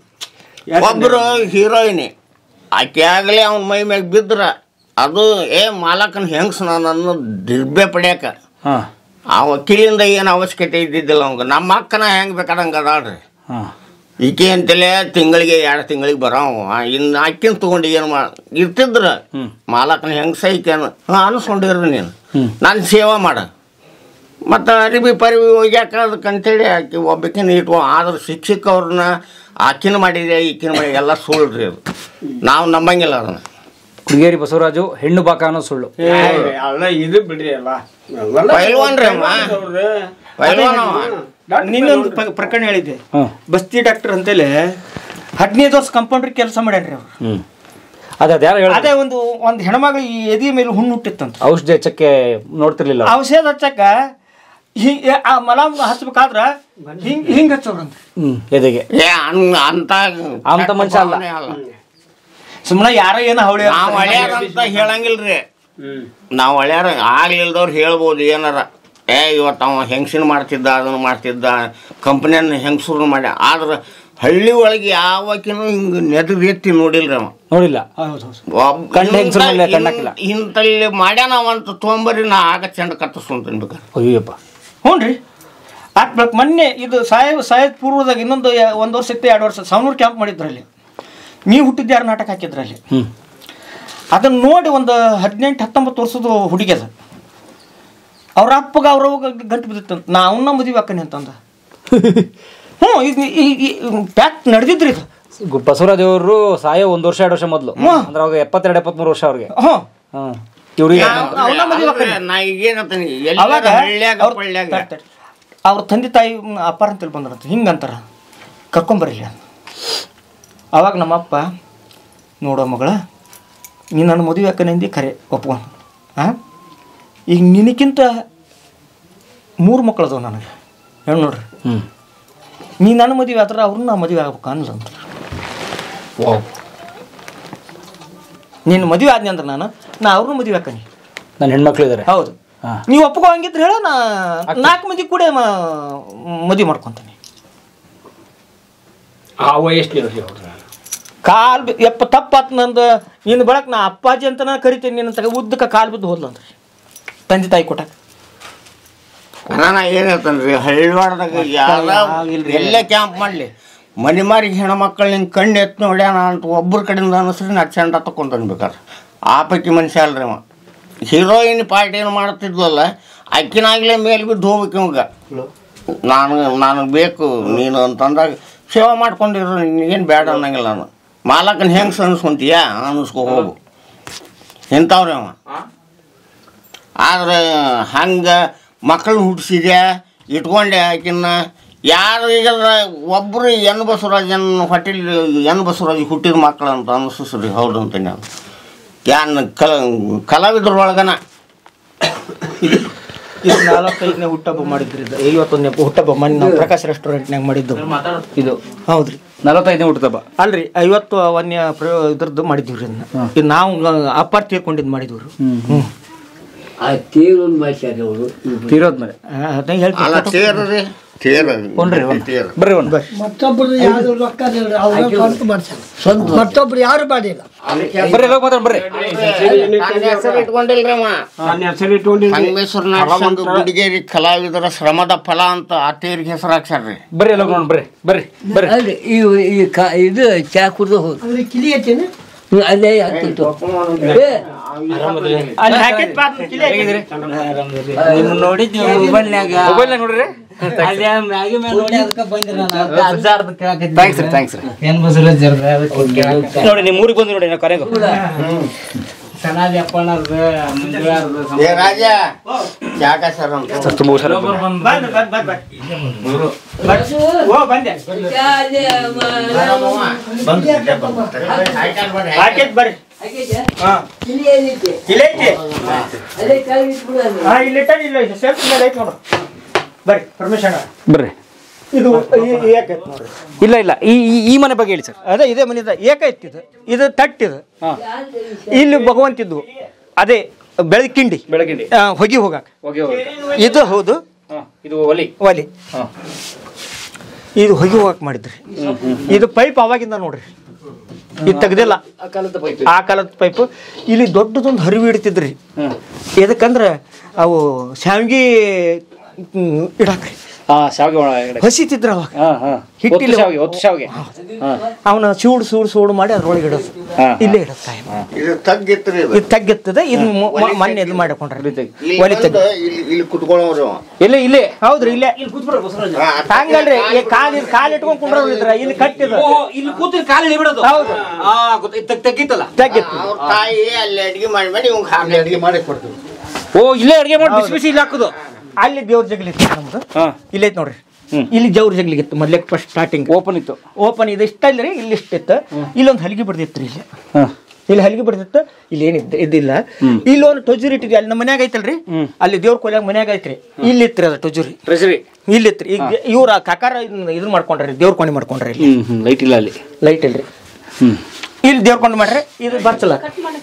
ಒಬ್ರು ಹೀರೋಯಿನಿ ಆಕೆ ಆಗಲೇ ಅವ್ನ ಮೈ ಮ್ಯಾಗ ಬಿದ್ರ ಅದು ಏ ಮಾಲಕನ ಹೆಂಗ್ಸ್ ನನ್ನ ದಿರ್ಬೆ ಪಡ್ಯಾಕ ಹಾ ಆ ವಕೀಲಿಂದ ಏನು ಅವಶ್ಯಕತೆ ಇದ್ದಿದ್ದಿಲ್ಲ ಅವಂಗ ನಮ್ಮ ಅಕ್ಕನ ಹೆಂಗ್ ಬೇಕಾದಂಗೆ ಅದಾಳ್ರಿ ಹಾ ಈಕೆ ಅಂತಲೇ ತಿಂಗಳಿಗೆ ಎರಡು ತಿಂಗಳಿಗೆ ಬರೋವ ಇನ್ನು ಅಕ್ಕಿನ ತೊಗೊಂಡು ಏನು ಮಾ ಇರ್ತಿದ್ರ ಮಾಲಕನ ಹೆಂಗ್ಸ ಈಕೇನು ಹಾಂ ಅನಿಸ್ಕೊಂಡಿರ್ರಿ ನೀನು ನಾನು ಸೇವಾ ಮಾಡ ಮತ್ತು ಅರಿಬಿ ಪರಿವಿ ಒಗ್ಯಾಕ ಅದಕ್ಕಂತೇಳಿ ಆಕಿ ಒಬ್ಬಕಿನ ಇಟ್ಕೊ ಆದ್ರೆ ಶಿಕ್ಷಕ ಅವ್ರನ್ನ ಆಕಿನ ಮಾಡಿದೆ ಈಕಿನ ಮಾಡಿ ಎಲ್ಲ ಸುಳ್ಳ್ರಿ ಅದು ನಾವು ನಂಬಂಗಿಲ್ಲ ಅದನ್ನು ಹುಡುಗೇರಿ ಬಸವರಾಜು ಹೆಣ್ಣು ಬಾಕ ಅನ್ನೋ ಸುಳ್ಳು ಏ, ಅಲ್ಲ ಇದು ಬಿಡ್ರಿ ಅಲ್ಲ ಅವೆಲ್ಲ ಪೈಲ್ವಾನ್ರಿ ಅವ. ಅವ್ರು. ಪೈಲ್ವಾನ್ ಅವ. ನಿನ್ನೊಂದು ಪ- ಪ್ರಕರಣ ಹೇಳಿದ್ದೆ ಹ್ಮ್. ಬಸ್ತಿ ಡಾಕ್ಟರ್ ಅಂತೇಳಿ ಹದಿನೈದು ವರ್ಷ ಕಂಪೌಂಡ್ರಿ ಕೆಲಸ ಮಾಡ್ಯಾನ್ರಿ ಅವ್ರು ಹ್ಮ್ ಅದೇ ಅದ್ಯಾರು ಹೇಳ ಅದೇ ಒಂದು ಒಂದು ಹೆಣ್ಮಗಳು ಈ ಎದಿ ಮೇಲೆ ಹುಣ್ಣು ಹುಟ್ಟಿತ್ತಂತ ಔಷಧಿ ಹಚ್ಚಕ್ಕೆ ನೋಡ್ತಿರ್ಲಿಲ್ಲ ಅವ್ರು. ಔಷಧ ಹಚ್ಚಕ್ಕ ಹಿ- ಆ ಮಲಾಮ್ ಹಚ್ಬೇಕಾದ್ರ ಹಿಂಗ್ ಹಿಂಗ್ ಹಚ್ಚೋರಂತ ಹ್ಮ್ ಎದೆಗೆ ಏ ಅನ್ ಅಂತ ಅಂತ ಮನುಷ್ಯ ಅಲ್ಲ. ಸುಮ್ಮನೆ ಯಾರೋ ಏನೋ ಹವಳಿ ನಾವು ಹಳ್ಯಾರ ಅಂತ ಹೇಳಂಗಿಲ್ರಿ ಹ್ಮ್ ನಾವು ಹಳ್ಯಾರ ಆಗ್ಲಿಲ್ದವ್ರು ಹೇಳ್ಬೋದು ಏನಾರ ಏ ಇವತ್ತು ಅವ ಹೆಂಗಸಿನ ಮಾಡ್ತಿದ್ದ ಅದನ್ನು ಮಾಡ್ತಿದ್ದ ಕಂಪ್ನಿಯನ್ನ ಹೆಂಗಸರು ಮಾಡಿ ಆದ್ರೆ ಹಳ್ಳಿ ಒಳಗೆ ಯಾವಕಿನೂ ಹಿಂಗೆ ನೆದರಿ ಎತ್ತಿ ನೋಡಿಲ್ರಿ ಅವ ನೋಡಿಲ್ಲ ಹೌದು ಹೌದು ಒಬ್ಬ ಗಂಡ ಹೆಂಗ್ಸ್ರ ಮೇಲೆ ಇಂಥ- ಕಣ್ಣಾಕಿಲ್ಲ. ಇಂಥಲ್ಲಿ ಮಾಡ್ಯಾನ ಅವಂತ ತೊಂಬರಿ ನಾ ಆಗ ಚಂದ ಕತ್ತಿಸ್ಕೊಂತೀನಿ ಬೇಕಾರೆ ಅಯ್ಯಪ್ಪ ಹ್ಞೂ ರೀ ಆತ್ ಬೆಳಕ್ ಮೊನ್ನೆ ಇದು ಸಾಹೇಬ್ ಸಾಹೇಬ್ ಪೂರ್ವದಾಗ ಇನ್ನೊಂದು ಯ- ಒಂದು ವರ್ಷ ಇತ್ತು ಎರಡು ವರ್ಷ ಸಾವನೂರು ಕ್ಯಾಂಪ್ ಮಾಡಿದ್ರಲ್ಲಿ ನೀವು ಹುಟ್ಟಿದ ಯಾರು ನಾಟಕ ಹಾಕಿದ್ರಲ್ಲಿ ಹ್ಮ್ ಅದನ್ನ ನೋಡಿ ಒಂದು ಹದಿನೆಂಟು ಹತ್ತೊಂಬತ್ತು ವರ್ಷದ ಹುಡುಗಿ ಅದ ಅವ್ರ ಅಪ್ಪಗ ಅವ್ರವಾಗ ಗಂಟು ಬಿದ್ದಿತ್ತಂತ ನಾ ಅವನ್ನ ಮದುವೆ ಹಾಕನಿ ಅಂತಂದ ಹ್ಞೂ ಈಗ ಈ ಪ್ಯಾಕ್ ನಡೆದಿದ್ರಿ ಇದು ಗು- ಬಸವರಾಜ್ ಅವರು ಸಾಯೋ ಒಂದ್ ವರ್ಷ ಎರಡು ವರ್ಷ ಮೊದಲು ಅಂದ್ರೆ ಅವಾಗ ಎಪ್ಪತ್ತೆರಡು ಎಪ್ಪತ್ಮೂರು ವರ್ಷ ಅವ್ರಿಗೆ ಹ್ಞೂ ಹ್ಮ್ ಇವ್ರಿಗೆ ಅವ್ನ ಮದುವೆ ಹಾಕನಿ ನಾ ಈಗ ಏನಂತೀನಿ ಅವಾಗ ಹಳ್ಳ್ಯಾಗ ಅವ್ರ ಪಳ್ಳ್ಯಾಗ ಅವ್ರ ತಂದೆ ತಾಯಿ ಮ್, ಅಪ್ಪಾರ ಅಂತೇಳಿ ಬಂದ್ರಂತ ಹಿಂಗಂತಾರ ಕರ್ಕೊಂಬರ್ರಿ ಅವಾಗ ನಮ್ಮಪ್ಪ ನೋಡೋ ಮಗಳ ನೀ ನನ್ನ ಮದುವೆ ಹಾಕನೆಂದಿ ಖರೆ ಒಪ್ಕೊಂಡು ಹಾಂ ಈಗ ನಿನಕ್ಕಿಂತ ಮೂರು ಮಕ್ಕಳು ಅದಾವ ನನಗೆ ಹೇಳಿ ನೋಡ್ರಿ ಹ್ಮ್ ನೀ ನನ್ನ ಮದುವೆ ಆದ್ರೆ ಅವ್ರನ್ನ ನಾ ಮದುವೆ ಆಗ್ಬೇಕು ಅನ್ನಲ್ಲ ಅಂತ ನಿನ್ನ ಮದುವೆ ಆದ್ನಿ ಅಂದ್ರೆ ನಾನು ನಾ ಅವ್ರನ್ನ ಮದುವೆ ಹಾಕನಿ ನನ್ನ ಹೆಣ್ಮಕ್ಳು ಇದಾರೆ ಹೌದು ಹಾ. ನೀವು ಒಪ್ಕೋ ಹಂಗಿದ್ರೆ ಹೇಳ ನಾ ನಾಲ್ಕು ಮಂದಿ ಕೂಡ ಮದುವೆ ಮಾಡ್ಕೊಂತೀನಿ ಆ ವಯಸ್ಸಿನವ್ರಿ ಅವ್ರು ಕಾಲ್ ಬಿ- ಎಪ್ಪ ತಪ್ಪಾತ್ ನಂದು ಇನ್ನು ಬೆಳಕ್ ನಾ ಅಪ್ಪಾಜಿ ಅಂತ ನಾ ಕರಿತೀನಿ ನಿನ್ನ ತಗ ಉದ್ದಕ್ಕೆ ಕಾಲು ಬಿದ್ದು ಹೋದ್ಲಂದ್ರಿ ತಂದೆ ತಾಯಿ ಕೊಟ್ಟಾಗ ನಾನು ಏನು ಹೇಳ್ತಾನ್ರಿ ಹಳ್ಳಿವಾಡ್ದಾಗ ಯಾರ ಆಗಿಲ್ರಿ. ಎಲ್ಲೇ ಕ್ಯಾಂಪ್ ಮಾಡಲಿ ಮನೆ ಮಾರಿಗೆ ಹೆಣ್ಮಕ್ಳು ನಿಂಗೆ ಕಣ್ಣು ಎತ್ತು ನೋಡ್ಯಾನ ಅಂತ ಒಬ್ಬರ ಕಡೆಯಿಂದ ಅನಿಸ್ರಿ ನಾ ಚಂಡ ತಕೊಂತಾನೆ ಬೇಕಾರೆ ಆ ಪೈಕಿ ಮನುಷ್ಯ ಅಲ್ರಿ ಅವ ಹೀರೋಯಿನ್ ಪಾರ್ಟಿ ಏನು ಮಾಡ್ತಿದ್ವಲ್ಲ ಅಕ್ಕಿನಾಗಲೇ ಮೇಲೆ ಬಿದ್ದು ಹೋಗ್ಬೇಕು ಇವಾಗ ನಾನು ನಾನು ಬೇಕು ನೀನು ಅಂತಂದಾಗ ಸೇವೆ ಮಾಡ್ಕೊಂಡಿರೋ ಏನು ಬೇಡ ಅನ್ನಂಗಿಲ್ಲ ನಾನು ಮಾಲಕನ ಹೆಂಗ್ಸ್ ಅನ್ಸ್ಕೊಂತೀಯ ಅನ್ಸ್ಕೊ ಹೋಗು ಇಂಥವ್ರಿ ಅವ ಆದ್ರೆ ಹಂಗೆ ಮಕ್ಕಳನ್ನ ಹುಟ್ಟಿಸಿದ್ಯಾ ಇಟ್ಕೊಂಡೆ ಆಕಿನ್ನ ಯಾರು ಈಗ ಒಬ್ಬರು ಎನ್ ಬಸವರಾಜನ್ ಹೋಟೆಲ್ ಎನ್ ಬಸವರಾಜ್ ಹುಟ್ಟಿದ ಮಕ್ಕಳು ಅಂತ ಅನಿಸ್ರಿ ಹೌದು ಅಂತ ನಾನು ಯಾನ್ ಕಲ ಕಲಾವಿದ್ರೊಳಗನ ಇದು ನಾಲ್ಕೈದನೇ ಹುಟ್ಟಹಬ್ಬ ಮಾಡಿದ್ರಿ ಇದು ಐವತ್ತೊಂದನೇ ಹುಟ್ಟಹಬ್ಬ ಮೊನ್ನೆ ನಾವು ಪ್ರಕಾಶ್ ರೆಸ್ಟೋರೆಂಟ್ನಾಗ ಮಾಡಿದ್ದು ಇದು ಹೌದ್ರಿ ನಲವತ್ತೈದನೇ ಹುಟ್ಟದಬ್ಬ ಅಲ್ರಿ ಐವತ್ತು ವನ್ಯ ಪ್ರಯೋ ಇದ್ರದ್ದು ಮಾಡಿದ್ವಿ ಇದನ್ನ ಇದು ನಾವು ಅಪ್ಪಾರ್ ತೀರ್ಕೊಂಡಿದ್ದು ಮಾಡಿದ್ವಿ ಹ್ಞೂ ಆ ತೀರೊಂದು ಮಾಡ್ಸ್ಯಾರ ಅವರು ತೀರೋದ್ಮೇಲೆ ಅದನ್ನ ಅಲ್ಲ ಹೇಳ್ತೀನಿ ತೇರು ರೀ ತೇರು ಒನ್ರಿ ಒನ್ ತೇರು ಬರ್ರಿ ಒನ್ ಮತ್ತೊಬ್ರು ಯಾರು ರೊಕ್ಕ ಅವ್ರ ಸ್ವಂತ ಮಾಡ್ಸ್ಯಾರ ಮತ್ತೊಬ್ರು ಯಾರು ಮಾಡಿಲ್ಲ ಬರ್ರಿ ಎಲ್ಲ ಮಾತಾಡ್ ಬರ್ರಿ ತನ್ನ ಹೆಸರು ಇಟ್ಕೊಂಡಿಲ್ರಿ ಅವ ನನ್ನ ಹೆಸರು ಇಟ್ಕೊಂಡಿದ್ರಿ ಸಂಗಮೇಶ್ವರ ನಾಟಕ ಗುಡಿಗೇರಿ ಕಲಾವಿದರ ಶ್ರಮದ ಫಲ ಅಂತ ಆ ತೇರಿಗೆ ಹೆಸರು ಹಾಕ್ಸ್ಯಾರ್ರಿ ಬರ್ರಿ ಎಲ್ಲ ನೋಡ್ ಬರ್ರಿ ಬರ್ರಿ ಬರ್ರಿ ಅಲ್ರಿ ಈ ಈ ಕಾ ಇದು ಚಾ ಕುಡ್ದು ಹೋದ್ ಅಲ್ಲಿ ಕಿಲಿ ಐತೇನೆ ಅಲ್ಲೇ ಆಗ್ತಿತ್ತು ಏ ಅಲ್ಲಿ ಹಾಕಿದ್ ಪಾಪ ಕಿಲೆ ಹೇಗಿದ್ದೀರಿ ನೋಡಿದ್ವಿ ಮೊಬೈಲ್ನ್ಯಾಗ ಮೊಬೈಲ್ ನೋಡ್ರಿ ಅದೇ ಮ್ಯಾಗಿ ಮ್ಯಾಗ ನೋಡಿ ಅದಕ್ಕೆ ಬಂದ್ರಿ ನಾನು ಅಜ್ಜಾರ್ದ ಕೇಳಕತ್ತಿ ಥ್ಯಾಂಕ್ಸ್ ರೀ ಥ್ಯಾಂಕ್ಸ್ ರೀ ಏನ್ ಬಸವರಾಜ್ ಜರ್ದ ಅದಕ್ಕೆ ಕೇಳಕ್ಕೆ ನೋಡಿ ನಿಮ್ಮ ಊರಿಗೆ ಬಂದು ನೋಡಿ ನಾವು ಕರೆಗೂ ಸನಾದಿ ಅಪ್ಪಣ್ಣರ್ದು ಮಂಜುಳಾರ್ದು ಏ ರಾಜ ಯಾಕ ಸರ್ ಅಂತ ತುಂಬ ಹುಷಾರ ಬಂದ್ ಬಂದ್ ಬಂದ್ ಬಂದ್ ಓ ಬಂದೆ ಹಾಕಿದ್ ಬರ್ರಿ ಹಾ ಕಿಲೆ ಐತಿ ಹಾ ಇಲ್ಲಿ ಇಟ್ಟಾನ ಇಲ್ಲ ಇದು ಸೆಲ್ಫ್ ಮೇಲೆ ಐತಿ ನೋಡು ಬರ್ರಿ ಪರ್ಮಿಷನ್ ಬರ್ರಿ ಇದು ಏಕೈತಿ ನೋಡ್ರಿ ಇಲ್ಲ ಇಲ್ಲ ಈ ಈ- ಈ ಮನೆ ಬಗ್ಗೆ ಹೇಳಿ ಸರ್ ಅದೇ ಇದೇ ಮನಿದ ಏಕೈತಿ ಇದು ಇದು ತಟ್ಟಿದು ಹಾ ಇಲ್ಲಿ ಭಗವಂತಿದ್ದು ಅದೇ ಬೆಳಕಿಂಡಿ ಬೆಳಗಿಂಡಿ ಆ, ಹೊಗಿ ಹೋಗಾಕ ಹೋಗಿ ಹೋಗಿ ಇದು ಹೌದು ಹಾಂ ಇದು ಒಲಿ ಒಲಿ ಹಾಂ ಇದು ಹೊಗಿ ಹೋಗಾಕ ಮಾಡಿದ್ರಿ ಇದು ಪೈಪ್ ಅವಾಗಿಂದ ನೋಡ್ರಿ ಇದು ತೆಗ್ದಿಲ್ಲ ಆ ಕಾಲದ ಪೈಪ್ ಆ ಕಾಲದ ಪೈಪ್ ಇಲ್ಲಿ ದೊಡ್ಡದೊಂದು ಹರಿವು ಇಡ್ತಿದ್ರಿ ಹ್ಮ್ ಎದಕ್ಕಂದ್ರೆ ಅವು ಶಾವಿಗೆ ಹ್ಮ್, ಇಡಾಕ್ರಿ ಹಾಂ ಶಾವಿಗೆ ಒಳಗಡೆ ಹಸಿತಿದ್ರ ಅವಾಗ ಹಾಂ ಹಾಂ ಹಿಟ್ಟಿಲ್ಲ. ಒತ್ತು ಶಾವಿಗೆ ಒತ್ತು ಶಾವಿಗೆ ಹಾಂ ಅವನ ಸೂಡು ಸೂಡು ಸೂಡು ಮಾಡಿ ಅದ್ರೊಳಗೆ ಇಡೋದು ಹಾ. ಇಲ್ಲೇ ಇಡೋದು ಕಾಯಂ. ಇದು ತಗ್ಗಿತ್ರಿ ಇದು ಇದು ತಗ್ಗಿರ್ತದೆ ಇದು ಮೊ- ಮೊ- ಮೊನ್ನೆ ಇದು ಮಾಡಿಕೊಂಡ್ರಿ ಇಲ್ಲಿ ಇಲ್ಲಿ ಒಲಿ ತೆಗ್ದು ಬಂದು ಇಲ್ಲಿ ಇಲ್ಲಿ ಕುತ್ಕೊಳ್ಳೋರು ಇಲ್ಲೇ ಇಲ್ಲೇ ಹೌದ್ರಿ ಇಲ್ಲೇ ಹಾ, ಹಂಗಲ್ರಿ ಈ ಕಾಲ್ ಇಲ್ಲಿ ಕಾಲ್ ಇಟ್ಕೊಂಡ್ ಕುಂಡ್ರವ್ರು ಇದ್ರ ಇಲ್ಲಿ ಕಟ್ಟಿದ ಇಲ್ಲಿ ಕೂತಿರ್ ಕಾಲು ಬಿಡೋದು ಹೌದು ಆ ಗೊತ್ತ ತೆಗಿತ್ತಲ್ಲ ತಗ್ಗಿತ್ತು ಅವ್ರ ತಾಯಿ ಅಲ್ಲಿ ಅಡಿಗೆ ಮಾಡಿ ಮಾಡಿ ಇವ್ಗೆ ಹಾಕಿ ಅಡಿಗೆ ಮಾಡಿ ಕೊಡ್ತೀವಿ ಓ ಇಲ್ಲೇ ಅಡಿಗೆ ಮಾಡಿ ಬಿಸಿ ಬಿಸಿ ಇಲ್ಲಿ ಹಾಕೋದು ಅಲ್ಲಿ ದೇವ್ರ ಜಗ್ಲಿತ್ತು ನಮ್ದು ಹಾ ಇಲ್ಲೇ ಐತ್ ನೋಡ್ರಿ ಹ್ಮ್. ಇಲ್ಲಿ ಜವ್ರ ಜಗ್ಲಿಗಿತ್ತು ಮೊದ್ಲೇ ಫಸ್ಟ್ ಸ್ಟಾರ್ಟಿಂಗ್ ಓಪನ್ ಇತ್ತು ಓಪನ್ ಇದು ಇಷ್ಟ ಇಲ್ರಿ ಇಲ್ಲಿ ಇಷ್ಟಿತ್ತು ಇಲ್ಲೊಂದು ಹಲಗಿ ಬಿಡ್ದಿತ್ತು ಇಲ್ಲಿ ಹಾ ಇಲ್ಲಿ ಹಲಗಿ ಬಿಡ್ದಿತ್ತು ಇಲ್ಲಿ ಏನಿತ್ತು ಇದಿಲ್ಲ ಇಲ್ಲಿ ಒಂದು ಟೊಜುರಿ ಇಟ್ಟಿದ್ವಿ ಅಲ್ಲಿ ನಮ್ಮ ಮನ್ಯಾಗ ಐತಲ್ರಿ ಅಲ್ಲಿ ದೇವ್ರ ಕೊಲ್ಯಾಗ ಮನ್ಯಾಗ ಐತ್ರಿ ಇಲ್ಲಿ ಇತ್ರಿ ಅದು ಟೊಜುರಿ ಟ್ರೆಜರಿ ಇಲ್ಲಿ ಇತ್ರಿ ಈಗ ಇವ್ರ ಕಾಕಾರ ಇದನ್ನ ಇದನ್ನ ಮಾಡ್ಕೊಂಡ್ರಿ ದೇವ್ರ ಕೊಂಡಿ ಮಾಡ್ಕೊಂಡ್ರಿ ಇಲ್ಲಿ ಹ್ಮ್ ಹ್ಮ್ ಲೈಟ್ ಇಲ್ಲ ಅಲ್ಲಿ ಲೈಟ್ ಇಲ್ರಿ ಹ್ಮ್ ಇಲ್ಲಿ ದೇವ್ರ ಕೊಂಡಿ ಮಾಡ್ರಿ ಇದು ಬಚ್ಚಲ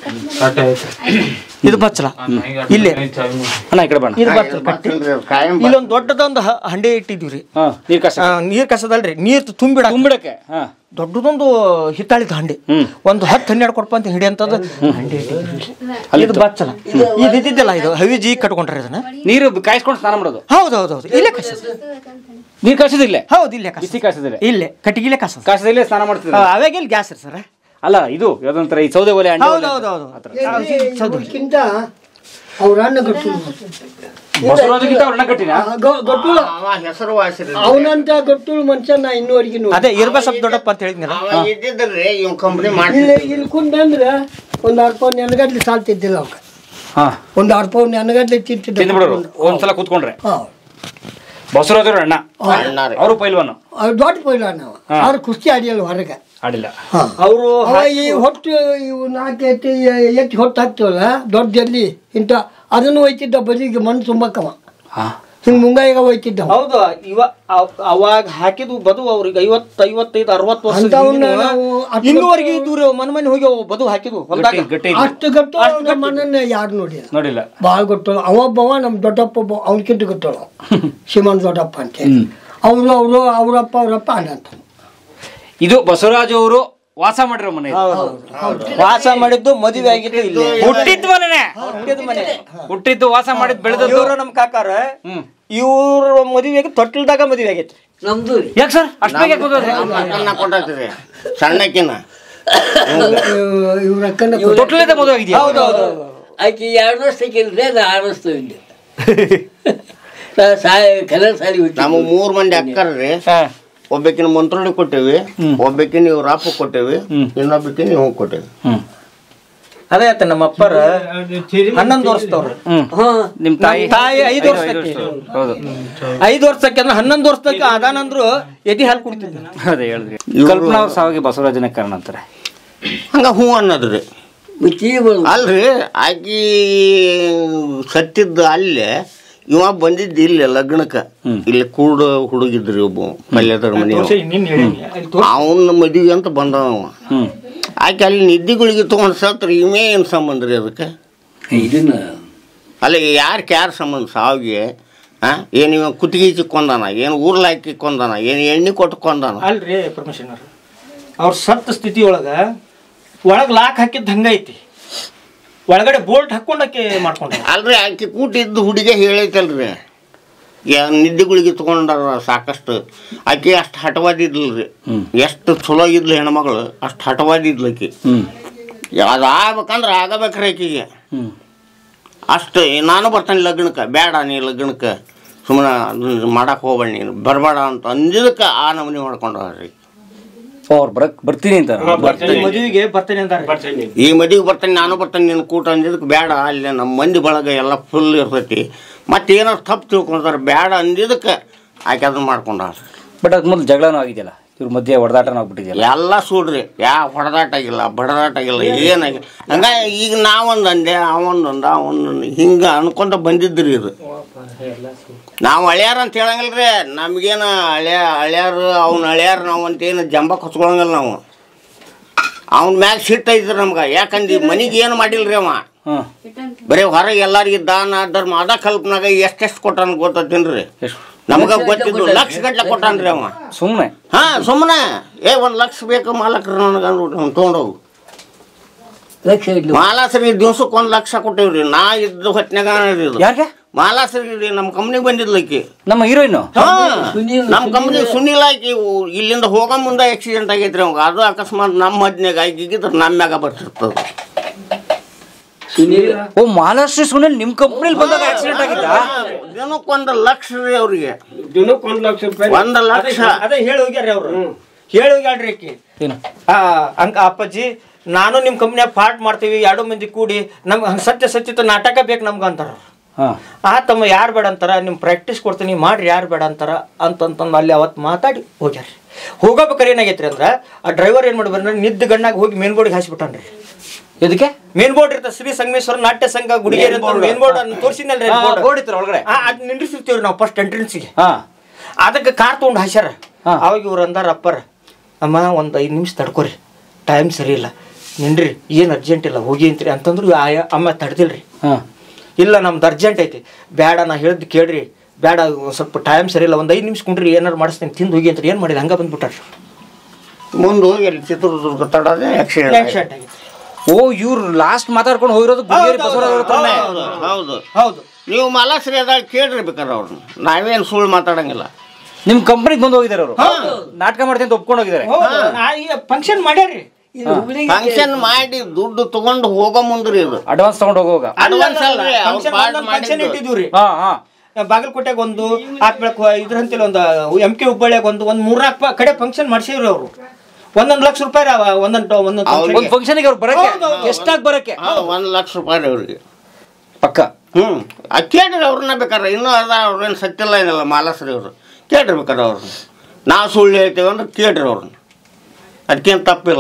ಇದು ಬಚ್ಚಲ ಇಲ್ಲಿ ಅಣ್ಣ ಈ ಕಡೆ ಬಣ್ಣ ಇದು ಬಚ್ಚಲ ಕಟ್ಟಿ ಕಾಯಂ ಇಲ್ಲೊಂದು ದೊಡ್ಡದೊಂದು ಹ- ಹಂಡೆ ಇಟ್ಟಿದ್ವಿ ರೀ ಹಾ ನೀರ್ ಕಸ ಆ, ನೀರ್ ಕಸದಲ್ರಿ ನೀರ್ ತುಂಬಿಡ ತುಂಬಿಡಕ್ಕೆ ಹಾ ದೊಡ್ಡದೊಂದು ಹಿತ್ತಾಳಿದ ಹಂಡೆ ಹ್ಮ್. ಒಂದು ಹತ್ತು ಹನ್ನೆರಡು ಕೊಡಪ ಅಂತ ಹಿಡಿ ಅಂತದ ಹಂಡೆ ಇಟ್ಟಿದ್ವಿ. ಇದು ಬಚ್ಚಲ ಇದು ಇದ್ದಿದ್ದಿಲ್ಲ ಇದು ಹವಿಜಿ ಕಟ್ಕೊಂಡ್ರಿ ಇದನ್ನ ನೀರು ಕಾಯಿಸ್ಕೊಂಡು ಸ್ನಾನ ಮಾಡೋದು ಹೌದು ಹೌದು ಹೌದು ಇಲ್ಲೇ ಕಸ ನೀರ್ ಕಾಯಿಸೋದಿಲ್ಲ ಹೌದು ಇಲ್ಲೇ ಕಸ ಬಿಸಿ ಕಾಯಿಸೋದಿಲ್ಲ ಇಲ್ಲೇ ಕಟ್ಟಿಗಿಲೆ ಕಸ ಕಾಯಿಸೋದಿಲ್ಲ ಸ್ನಾನ ಮಾಡ್ತಿದ್ರು ಅವಾಗ ಇಲ್ಲಿ ಗ್ಯಾಸ್ ರೀ ಸರ್ ಅಲ್ಲ ಇದು ಯಾವ್ದಂತರ ಈ ಸೌದೆ ಒಲೆ ಅಂಡೆ ಹೌದು ಒಲೆ ಹೌದು ಅಂತ. ಹೌದು ಇದಕ್ಕಿಂತ ಅವ್ರ ಅಣ್ಣ ಗಟ್ಟು ಬಸವರಾಜಗಿಂತ ಅವ್ರನ್ನ ಕಟ್ಟಿನ ಗಟ್ಟು ಅವ ಹೆಸರು ವಾಸಿರಿ ಅವನಂತ ಗಟ್ಟು ಮನುಷ್ಯ ನಾ ಇನ್ನೂವರೆಗೆ ನೋಡಿ ಅದೇ ಇರ್ಬಸಪ್ ದೊಡ್ಡಪ್ಪ ಅಂತ ಹೇಳಿದ್ನಲ್ಲ ಅವ ಇದ್ದಿದ್ರಿ ಇವ್ ಕಂಪ್ನಿ ಇಲ್ಲಿ ಮಾಡ್ತಿದ್ರಿ ಇಲ್ಲಿ ಕುಂದ್ರೆ ಒಂದು ಆರು ಪೌನ್ ನೆನಗಟ್ಲೆ ಸಾಲ್ತಿದ್ದಿಲ್ಲ ಅವ್ಕ ಹಾ ಒಂದು ಆರು ಪೌನ್ ನೆನಗಟ್ಲೆ ತಿಂತಿದ್ದ ತಿಂದ್ಬಿಡೋರು ಒಂದ್ಸಲ ಕೂತ್ಕೊಂಡ್ರೆ ಹಾಂ ಬಸವರಾಜರು ಅಣ್ಣ ಅಣ್ಣಾರಿ ಅವರು ಪೈಲ್ವಾನು ಅವ್ರು ದೊಡ್ಡ ಪೈಲ ನಾವು ಅವ್ರು ಕುಸ್ತಿ ಆಡಿಯಲ್ಲ ಹೊರಗೆ ಆಡಿಲ್ಲ ಹಾಂ ಅವರು ಅವ ಈ ಹೊಟ್ಟು ಇವು ನಾಲ್ಕು ಎತ್ತಿ ಎತ್ತಿ ಹೊಟ್ಟು ಹಾಕ್ತೀವಲ್ಲ ದೊಡ್ಡ ಜಲ್ಲಿ ಇಂಥ ಅದನ್ನು ಒಯ್ತಿದ್ದ ಬದಿಗೆ ಮಣ್ಣು ತುಂಬಕ್ಕವ ಹಾ ಹಿಂಗೆ ಮುಂಗಾಯಿಗ ಒಯ್ತಿದ್ದ ಅವ. ಹೌದು ಇವ ಅವ್- ಅವಾಗ ಹಾಕಿದ್ದು ಬದು ಅವ್ರಿಗೆ ಐವತ್ ಐವತ್ತೈದು ಅರವತ್ತು ವರ್ಷ ಅಂಥವನ್ನ ನಾವು ಅಷ್ಟು ಇನ್ನೂವರೆಗೆ ದೂರ ಮನೆ ಮನೆ ಹೋಗಿ ಅವು ಬದು ಹಾಕಿದ್ವು ಹೊಲ್ದಾಗ ಗಟ್ಟಿ ಗಟ್ಟಿ ಇದ್ವು. ಅಷ್ಟು ಗಟ್ಟು ನಮ್ಮ ಮನನ್ನ ಯಾರು ನೋಡಿಲ್ಲ ನೋಡಿಲ್ಲ ಭಾಳ ಗೊತ್ತಳು ಅವೊಬ್ಬವ ನಮ್ಮ ದೊಡ್ಡಪ್ಪ ಒಬ್ಬ ಅವನಕ್ಕಿಂತ ಗೊತ್ತಳು ಶಿವನ್ ದೊಡ್ಡಪ್ಪ ಅಂತ ಅವರು ಅವರು ಅವರಪ್ಪ ಅವರಪ್ಪ ಅನಂತ ಇದು ಬಸವರಾಜ್ ಅವರು ವಾಸ ಮಾಡಿರೋ ಮನೆ ಇದು. ವಾಸ ಮಾಡಿದ್ದು ಮದುವೆ ಆಗಿದ್ದು ಇಲ್ಲಿ ಹುಟ್ಟಿದ್ ಮನೆನೇ ಹುಟ್ಟಿದ ಮನೆ ಹುಟ್ಟಿದ್ದು ವಾಸ ಮಾಡಿದ್ ಬೆಳೆದದ್ದು ಇವರು ನಮ್ಮ ಕಾಕಾರ ಹ್ಮ್ ಇವ್ರ ಮದುವೆಗೆ ತೊಟ್ಟಲ್ದಾಗ ಮದುವೆ ಆಗೈತಿ ಯಾಕೆ ಸರ್ ಅಷ್ಟು ಬೇಗ ಯಾಕ್ ಹೋಗೋದ್ರಿ? ಮಕ್ಕಳನ್ನ ಕೊಟ್ಟಿದ್ರಿ ಸಣ್ಣಕ್ಕಿನ ಇವ್ರ ಅಕ್ಕನ ತೊಟ್ಲಲ್ಲೇ ಮದುವೆ ಆಗಿದ್ಯಾ ಆಕಿ ಎರಡು ವರ್ಷ ಸಿಕ್ಕಿಲ್ರಿ ಅದು ಆರು ವರ್ಷ ಇದ್ದೆ ಸಾಯ ಕಲರ್ ಸಾರಿ ಹುಟ್ಟಿ ನಮಗ್ ಮೂರ್ ಮಂದಿ ಅಕ್ಕರ್ರಿ ಹಾ. ಒಬ್ಬಕಿನ ಮಂತ್ರೋಳಿ ಕೊಟ್ಟೇವಿ ಒಬ್ಬಕಿನ ಇವ್ರ ಅಪ್ಪ ಕೊಟ್ಟೇವಿ ಇನ್ನೊಬ್ಬಕಿನ ಇವ್ ಕೊಟ್ಟೇವಿ ಹ್ಮ್ ಅದೇ ಆಯ್ತು ನಮ್ಮ ಅಪ್ಪರ ಹನ್ನೊಂದು ವರ್ಷದವ್ರು ಹ್ಮ್ ನಿಮ್ ತಾಯಿ ನಮ್ ತಾಯಿ ಐದು ವರ್ಷಕ್ಕೆ. ಹೌದು ಐದು ವರ್ಷಕ್ಕೆ ಅಂದ್ರೆ ಹನ್ನೊಂದು ವರ್ಷಕ್ಕೆ ಅದಾನಂದ್ರು ಎದಿ ಹಾಲು ಕುಡಿತಿದ್ದ ಅದೇ ಹೇಳಿದ್ರಿ ಕಲ್ಪನಾ ಅವ್ರ ಸಾವಿಗೆ ಬಸವರಾಜನೇ ಕಾರಣ ಅಂತಾರೆ ಹಂಗ ಹೂ ಅನ್ನೋದ್ರಿ ಮುಚ್ಚಿ ಬಂದು ಅಲ್ರಿ ಆಕಿ ಸತ್ತಿದ್ದ ಅಲ್ಲೇ ಇವ ಬಂದಿದ್ದು ಇಲ್ಲಿ ಲಗ್ನಕ್ಕ ಇಲ್ಲಿ ಕೂಡ ಹುಡುಗಿದ್ರಿ ಒಬ್ಬ ಮಲ್ಯದರ ಮನೆಯವ ನಿನ್ನ ಹೇಳಿ ಅಲ್ಲಿ ತೋರ್ಸು. ಅವನ ಮದುವೆ ಅಂತ ಬಂದವ ಅವ. ಹ್ಮ್ ಆಕೆ ಅಲ್ಲಿ ನಿದ್ದಿಗಳಿಗೆ ತೊಗೊಂಡು ಸತ್ರ ಇವೇ ಏನು ಸಂಬಂಧ ರೀ ಅದಕ್ಕೆ ಇದನ್ನ ಅಲ್ಲಿ ಯಾರು ಯಾರ ಸಂಬಂಧ ಸಾವಿಗೆ ಆ ಏನು ಇವ ಕುತ್ತಿಗೆ ಕೊಂದಾನ ಏನು ಊರ್ಲಾಕಿ ಕೊಂದಾನ ಏನು ಎಣ್ಣೆ ಕೊಟ್ಟು ಕೊಂದಾನ ಅಲ್ರಿ ಪರಮೇಶ್ವರ್ ಅವ್ರ ಸತ್ತ ಸ್ಥಿತಿ ಒಳಗ ಒಳಗ್ ಲಾಕ್ ಹಾಕಿದ್ ಹಂಗ ಐತಿ ಒಳಗಡೆ ಬೋಲ್ಟ್ ಹಾಕೊಂಡಕ್ಕೆ ಮಾಡ್ಕೊಂಡ ಅಲ್ರಿ ಆಕೆ ಕೂಟಿದ್ದು ಹುಡುಗಿ ಹೇಳೈತಲ್ರಿ ಯಾ ನಿದ್ದೆಗಳಿಗೆ ತಗೊಂಡಾರ ಸಾಕಷ್ಟು ಆಕೆ ಅಷ್ಟು ಹಠವಾದಿದ್ಲ್ರಿ ಎಷ್ಟು ಚಲೋ ಇದ್ಲು ಹೆಣ್ಮಗಳು ಅಷ್ಟು ಹಠವಾದಿದ್ಲು ಆಕಿ ಹ್ಮ್ ಅದು ಆಗ್ಬೇಕಂದ್ರೆ ಆಗಬೇಕ್ರಿ ಆಕಿಗೆ ಹ್ಮ್ ಅಷ್ಟು ನಾನು ಬರ್ತಾನೆ ಲಗ್ನಕ್ಕೆ ಬೇಡ ನೀ ಲಗ್ನಕ್ಕೆ ಸುಮ್ಮನೆ ಮಾಡಕ್ಕೆ ಹೋಗ್ಬೇಡ ನೀನು ಬರಬೇಡ ಅಂತ ಅಂದಿದ್ದಕ್ಕೆ ಆ ನಮೂನಿ ಮಾಡ್ಕೊಂಡ್ರಿ ಓ, ಅವ್ರು ಬರಕ್ ಬರ್ತೀನಿ ಅಂತ ಈ ಮದುವೆಗೆ ಬರ್ತೇನೆ ಅಂತಾರೆ ಬರ್ತೇನೆ ಈ ಮದುವೆಗೆ ಬರ್ತಾನೆ ನಾನು ಬರ್ತಾನೆ ನಿನ್ನ ಕೂಟ ಅಂದಿದ್ದಕ್ಕೆ ಬೇಡ ಅಲ್ಲಿ ನಮ್ಮ ಮಂದಿ ಬಳಗ ಎಲ್ಲ ಫುಲ್ ಇರ್ತೈತಿ ಮತ್ತೆ ಏನಾರು ತಪ್ಪು ತಿಳ್ಕೊಂತಾರೆ ಬೇಡ ಅಂದಿದ್ದಕ್ಕೆ ಆಕೆ ಅದನ್ನ ಮಾಡ್ಕೊಂಡಾರ ಬಟ್ ಅದ್ ಮೊದಲು ಜಗಳನೂ ಆಗಿದೆಯಲ್ಲ ಇವ್ರ ಮಧ್ಯೆ ಹೊಡೆದಾಟನೂ ಆಗ್ಬಿಟ್ಟಿದೆಯಲ್ಲ ಎಲ್ಲ ಸುಡ್ರಿ ಯಾವ ಹೊಡೆದಾಟ ಆಗಿಲ್ಲ ಬಡದಾಟ ಆಗಿಲ್ಲ ಏನಾಗಿಲ್ಲ ಹಂಗ ಈಗ ನಾವೊಂದು ಅಂದೆ ಅವೊಂದು ಅಂದ ಅವೊಂದು ಹಿಂಗೆ ಅನ್ಕೊಂತ ಬಂದಿದ್ರಿ ಇದು ನಾವು ಹಳ್ಯಾರ ಅಂತ ಹೇಳಂಗಿಲ್ರಿ ನಮಗೇನು ಹಳ್ಯಾ ಹಳ್ಯಾರು ಅವ್ನ ಹಳ್ಯಾರ ನಾವು ಅಂತೇನು ಜಂಬ ಕೊಚ್ಕೊಳಂಗಿಲ್ಲ ನಾವು ಅವ್ನ ಮ್ಯಾಗ ಸಿಟ್ಟು ಐತ್ರಿ ನಮ್ಗೆ ಯಾಕಂದ್ರೆ ಮನಿಗೆ ಏನು ಮಾಡಿಲ್ರಿ ಅವ ಹ್ಮ್ ಬರೀ ಹೊರಗೆ ಎಲ್ಲರಿಗೆ ದಾನ ಧರ್ಮ ಅದ ಕಲ್ಪನಾಗ ಎಷ್ಟೆಷ್ಟು ಕೊಟ್ಟಾನ ಗೊತ್ತೇನ್ರಿ ಎಷ್ಟು ನಮ್ಗೆ ಗೊತ್ತಿದ್ದು ಲಕ್ಷ ಗಟ್ಲೆ ಕೊಟ್ಟಾನ್ರಿ ಅವ ಸುಮ್ಮನೆ ಹಾ ಸುಮ್ಮನೆ ಏ ಒಂದು ಲಕ್ಷ ಬೇಕು ಮಾಲಕ್ರು ನನಗೆ ಅಂದ್ಬಿಟ್ಟು ಅವ್ನು ತೊಗೊಂಡೋಗು ಲಕ್ಷ ಇಡ್ಲಿ ಮಾಲಾಸರಿಗೆ ದಿವ್ಸಕ್ಕೆ ಒಂದು ಲಕ್ಷ ಕೊಟ್ಟಿವ್ರಿ ನಾ ಇದ್ದ ಹೊತ್ನ್ಯಾಗ ಇದು ಯಾರಿಗೆ ಮಾಲಾಸರಿಗೆ ನಮ್ಮ ಕಂಪ್ನಿಗೆ ಬಂದಿದ್ಲಕ್ಕಿ ನಮ್ಮ ಹೀರೋಯಿನ್ ಹಾ ನಮ್ಮ ಕಂಪ್ನಿ ಸುನಿಲ್ ಆಕಿ ಊ- ಇಲ್ಲಿಂದ ಹೋಗೋ ಮುಂದೆ ಆಕ್ಸಿಡೆಂಟ್ ಆಗೈತ್ರಿ ಅವಾಗ ಅದು ಅಕಸ್ಮಾತ್ ನಮ್ಮ ಹದ್ನಾಗ ಆಗಿದ್ರೆ ನಮ್ಮ ಮ್ಯಾಗ ಬರ್ತಿರ್ತದೆ ಓ ಮಹಾರಾಷ್ಟ್ರ ಸುನಿಲ್ ನಿಮ್ ಕಂಪ್ನಿಲಿ ಬಂದಾಗ ಆಕ್ಸಿಡೆಂಟ್ ಆಗಿದ್ದ ದಿನಕ್ಕೊಂದು ಲಕ್ಷ ರೀ ಅವ್ರಿಗೆ ದಿನಕ್ಕೆ ಒಂದು ಲಕ್ಷ ರೂಪಾಯಿ ಒಂದು ಲಕ್ಷ ಅದೇ ಹೇಳಿ ಹೋಗ್ಯಾರ ಅವ್ರು ಹೇಳಿ ಹೋಗ್ಯಾಳ್ರಿ ಆಕಿ ಏನು ಆ ಅಂಕ ಅಪ್ಪಾಜಿ ನಾನು ನಿಮ್ಮ ಕಂಪ್ನಿಯಾಗ ಪಾರ್ಟ್ ಮಾಡ್ತೀವಿ ಎರಡು ಮಂದಿ ಕೂಡಿ ನಮ್ಗೆ ಸತ್ಯ ಸತ್ಯತ ನಾಟಕ ಬೇಕು ನಮ್ಗೆ ಅಂತಾರ ಹಾ ಆ ತಮ್ಮ ಯಾರು ಬೇಡ ಅಂತಾರ ನಿಮ್ಮ ಪ್ರಾಕ್ಟೀಸ್ ಕೊಡ್ತೀನಿ ಮಾಡ್ರಿ ಯಾರು ಬೇಡ ಅಂತಾರ ಅಂತಂತಂದು ಅಲ್ಲಿ ಅವತ್ತು ಮಾತಾಡಿ ಹೋಗ್ಯಾರ ಹೋಗೋಬೇಕಾರೆ ಏನಾಗೈತ್ರಿ ಅಂದ್ರೆ ಆ ಡ್ರೈವರ್ ಏನು ಮಾಡಿ ಬಂದ್ರೆ ನಿದ್ದ ಗಣ್ಣಾಗ ಹೋಗಿ ಮೇನ್ ಬೋರ್ಡ್ಗೆ ಹಾಸಿಬಿಟ್ಟಾನ್ರಿ ಎದಕ್ಕೆ ಮೇನ್ ಬೋರ್ಡ್ ಇರ್ತದೆ ಶ್ರೀ ಸಂಗಮೇಶ್ವರ ನಾಟ್ಯ ಸಂಘ ಗುಡಿಗೇರಿ ಅಂತ ಮೇನ್ ಬೋರ್ಡ್ ತೋರಿಸಿದ್ನಲ್ರಿ ಬೋರ್ಡ್ ಇತ್ತು ಒಳಗಡೆ ಅದು ನಿಂದ್ರಿಸಿರ್ತೀವ್ರಿ ನಾವು ಫಸ್ಟ್ ಎಂಟ್ರೆನ್ಸಿಗೆ ಹಾ ಅದಕ್ಕೆ ಕಾರ್ ತೊಗೊಂಡು ಹಾಸ್ಯಾರ ಹಾ. ಅವಾಗ ಇವ್ರು ಅಂದಾರ ಅಪ್ಪರ ಅಮ್ಮ ಒಂದು ಐದು ನಿಮಿಷ ತಡ್ಕೊರಿ ಟೈಮ್ ಸರಿ ಇಲ್ಲ ನಿನ್ರಿ ಏನು ಅರ್ಜೆಂಟ್ ಇಲ್ಲ ಹೋಗಿ ಅಂತ್ರಿ ಅಂತಂದ್ರು ಆಯ ಅಮ್ಮ ತಡ್ದಿಲ್ರಿ ಹಾ ಇಲ್ಲ ನಮ್ದು ಅರ್ಜೆಂಟ್ ಐತಿ ಬೇಡ ನಾ ಹೇಳ್ದು ಕೇಳ್ರಿ ಬೇಡ ಒಂದ್ ಸ್ವಲ್ಪ ಟೈಮ್ ಸರಿ ಇಲ್ಲ ಒಂದು ಐದು ನಿಮಿಷ ಕುಂಡ್ರಿ ಏನಾರು ಮಾಡಿಸ್ತೀನಿ ತಿಂದು ಹೋಗಿ ಅಂತ ಏನು ಮಾಡಿದ ಹಂಗ ಬಂದ್ಬಿಟ್ಟಾರ ಮುಂದೆ ಹೋಗಿ ಅಲ್ಲಿ ಚಿತ್ರದುರ್ಗ ತಡೋದೇ ಆಕ್ಸಿಡೆಂಟ್ ಆಕ್ಸಿಡೆಂಟ್ ಆಗಿತ್ತು ಓ ಇವ್ರು ಲಾಸ್ಟ್ ಮಾತಾಡ್ಕೊಂಡು ಹೋಗಿರೋದು ಗುಡಿಗೇರಿ ಬಸವರಾಜ್ ಅವ್ರ ಹತ್ರನೇ. ಹೌದು ಹೌದು ಹೌದು ನೀವು ಮಾಲಾಶ್ರೀ ಅದಾಗ ಕೇಳ್ರಿ ಬೇಕಾರೆ ಅವ್ರನ್ನ ನಾವೇನು ಸುಳ್ಳು ಮಾತಾಡಂಗಿಲ್ಲ ನಿಮ್ ಕಂಪ್ನಿಗೆ ಬಂದು ಹೋಗಿದ್ದಾರೆ ಅವರು ನಾಟಕ ಮಾಡ್ತೀನಿ ಅಂತ ಒಪ್ಕೊಂಡು ಹೋಗಿದ್ದಾರೆ ಹೌದು ನಾ ಈಗ ಫಂಕ್ಷನ್ ಮಾಡ್ಯಾರಿ ಫಂಕ್ಷನ್ ಮಾಡಿ ದುಡ್ಡು ತಗೊಂಡು ಹೋಗೋ ಮುಂದ್ರಿ ಇದು ಅಡ್ವಾನ್ಸ್ ತಗೊಂಡು ಹೋಗುವಾಗ ಅಡ್ವಾನ್ಸ್ ಅಲ್ರಿ ಅವ್ರು ಪಾರ್ಟ್ ಫಂಕ್ಷನ್ ಮಾಡಿದ್ದು ಇಟ್ಟಿದ್ವಿ ಹಾ ಹಾ ಬಾಗಲಕೋಟೆಗೆ ಒಂದು ಆತ್ಮಳಕ್ ಇದ್ರ ಅಂತೇಳಿ ಒಂದು ಎಂ ಕೆ ಹುಬ್ಬಳ್ಳಿಯಾಗ ಒಂದು ಒಂದು ಮೂರ್ನಾಲ್ಕು ಕಡೆ ಫಂಕ್ಷನ್ ಮಾಡ್ಸಿವ್ರಿ ಅವರು ಒಂದೊಂದು ಲಕ್ಷ ರೂಪಾಯಿ ರೀ ಅವ ಒಂದೊಂದು ಒಂದೊಂದು ಅವ್ರಿಗೆ- ಒಂದ್ ಫಂಕ್ಷನ್ಗೆ ಅವ್ರು ಬರಕ್ಕೆ ಎಷ್ಟಾಗಿ ಬರಕ್ಕೆ ಹಾ, ಒಂದ್ ಲಕ್ಷ ರೂಪಾಯಿ ರೀ ಅವ್ರಿಗೆ ಪಕ್ಕ ಹ್ಮ್ ಅದ್ ಕೇಳ್ರಿ ಅವ್ರನ್ನ ಬೇಕಾರೆ ಇನ್ನೂ ಅದ ಅವ್ರೇನು ಸತ್ತಿಲ್ಲ ಏನಿಲ್ಲ ಮಾಲಾಶ್ರೀ ಅವರು ಕೇಳ್ರಿ ಬೇಕಾರೆ ಅವ್ರನ್ನ ನಾವು ಸುಳ್ಳು ಹೇಳ್ತೇವೆ ಅಂದ್ರೆ ಕೇಳ್ರಿ ಅವ್ರನ್ನ ಅದಕ್ಕೇನು ತಪ್ಪಿಲ್ಲ